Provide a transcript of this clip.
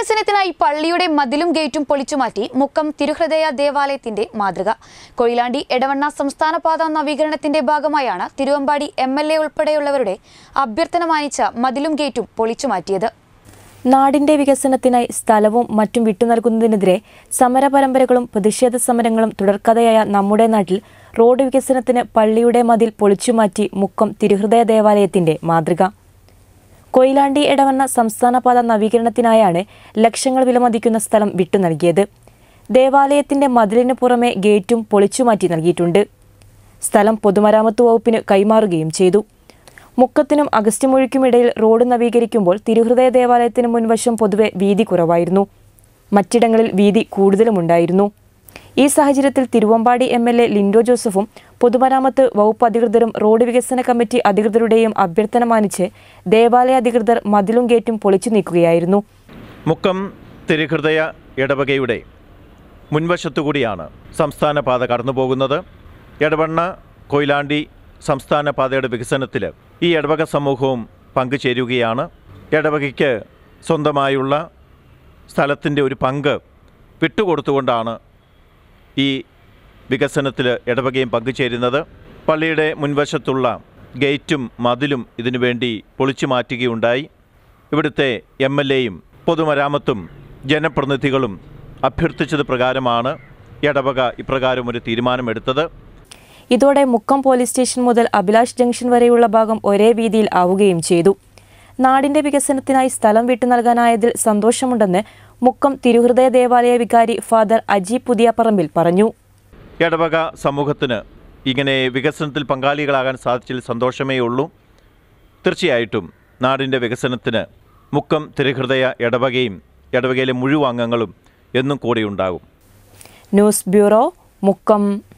വികസനത്തിനായി പള്ളിയുടെ മതിലും ഗേറ്റും പൊളിച്ചുമാറ്റി മുക്കം തിരുഹൃദയ ദേവാലയത്തിന്റെ മാതൃക കൊയിലാണ്ടി എടവണ്ണ സംസ്ഥാന പാത നവീകരണത്തിന്റെ ഭാഗമായാണ് തിരുവമ്പാടി എം എൽ എ ഉൾപ്പെടെയുള്ളവരുടെ അഭ്യർത്ഥന മാനിച്ച മതിലും ഗേറ്റും പൊളിച്ചുമാറ്റിയത് നാടിന്റെ വികസനത്തിനായി സ്ഥലവും മറ്റും വിട്ടുനൽകുന്നതിനെതിരെ സമരപരമ്പരകളും പ്രതിഷേധ സമരങ്ങളും തുടർക്കഥയായ നമ്മുടെ നാട്ടിൽ റോഡ് വികസനത്തിന് പള്ളിയുടെ മതിൽ പൊളിച്ചുമാറ്റി മുക്കം തിരുഹൃദയ ദേവാലയത്തിന്റെ മാതൃക കൊയിലാണ്ടി ഇടവണ്ണ സംസ്ഥാനപാത നവീകരണത്തിനായാണ് ലക്ഷങ്ങൾ വിലമതിക്കുന്ന സ്ഥലം വിട്ടു നൽകിയത് ദേവാലയത്തിന്റെ മതിലിന് പുറമെ ഗേറ്റും പൊളിച്ചുമാറ്റി നൽകിയിട്ടുണ്ട് സ്ഥലം പൊതുമരാമത്ത് വകുപ്പിന് കൈമാറുകയും ചെയ്തു മുക്കത്തിനും അഗസ്ത്യമൊഴിക്കുമിടയിൽ റോഡ് നവീകരിക്കുമ്പോൾ തിരുഹൃദയ ദേവാലയത്തിന് മുൻവശം പൊതുവെ വീതി കുറവായിരുന്നു മറ്റിടങ്ങളിൽ വീതി കൂടുതലുമുണ്ടായിരുന്നു ഈ സാഹചര്യത്തിൽ Thiruvambady M L A Linto ജോസഫും പൊതുമരാമത്ത് വകുപ്പ് അധികൃതരും റോഡ് വികസന കമ്മിറ്റി അധികൃതരുടെയും അഭ്യർത്ഥന മാനിച്ച് ദേവാലയ അധികൃതർ മതിലും ഗേറ്റും പൊളിച്ചു നീക്കുകയായിരുന്നു മുക്കം തിരുഹൃദയ ഇടവകയുടെ മുൻവശത്തുകൂടിയാണ് സംസ്ഥാന പാത കടന്നുപോകുന്നത് എടവണ്ണ കൊയിലാണ്ടി സംസ്ഥാന പാതയുടെ വികസനത്തിൽ ഈ ഇടവക സമൂഹവും പങ്കുചേരുകയാണ് ഇടവകയ്ക്ക് സ്വന്തമായുള്ള സ്ഥലത്തിൻ്റെ ഒരു പങ്ക് വിട്ടുകൊടുത്തുകൊണ്ടാണ് ഈ വികസനത്തിൽ ഇടവകയും പങ്കുചേരുന്നത് പള്ളിയുടെ മുൻവശത്തുള്ള ഗേറ്റും മതിലും ഇതിനു വേണ്ടി പൊളിച്ചു മാറ്റുകയുണ്ടായി ഇവിടുത്തെ എം എൽ എയും പൊതുമരാമത്തും ജനപ്രതിനിധികളും അഭ്യർത്ഥിച്ചത് പ്രകാരമാണ് ഇടവക ഇപ്രകാരം ഒരു തീരുമാനമെടുത്തത് ഇതോടെ മുക്കം പോലീസ് സ്റ്റേഷൻ മുതൽ അഭിലാഷ് ജംഗ്ഷൻ വരെയുള്ള ഭാഗം ഒരേ വീതിയിൽ ആവുകയും ചെയ്തു നാടിന്റെ വികസനത്തിനായി സ്ഥലം വിട്ടു നൽകാനായതിൽ സന്തോഷമുണ്ടെന്ന് മുക്കം തിരുഹൃദയ ദേവാലയ വികാരി ഫാദർ അജി പുതിയപ്പറമ്പിൽ പറഞ്ഞു ഇടവക സമൂഹത്തിന് ഇങ്ങനെ വികസനത്തിൽ പങ്കാളികളാകാൻ സാധിച്ചതിൽ സന്തോഷമേ ഉള്ളൂ തീർച്ചയായിട്ടും നാടിൻ്റെ വികസനത്തിന് മുക്കം തിരുഹൃദയ ഇടവകയും ഇടവകയിലെ മുഴുവൻ അംഗങ്ങളും എന്നും കൂടെയുണ്ടാകും ന്യൂസ് ബ്യൂറോ മുക്കം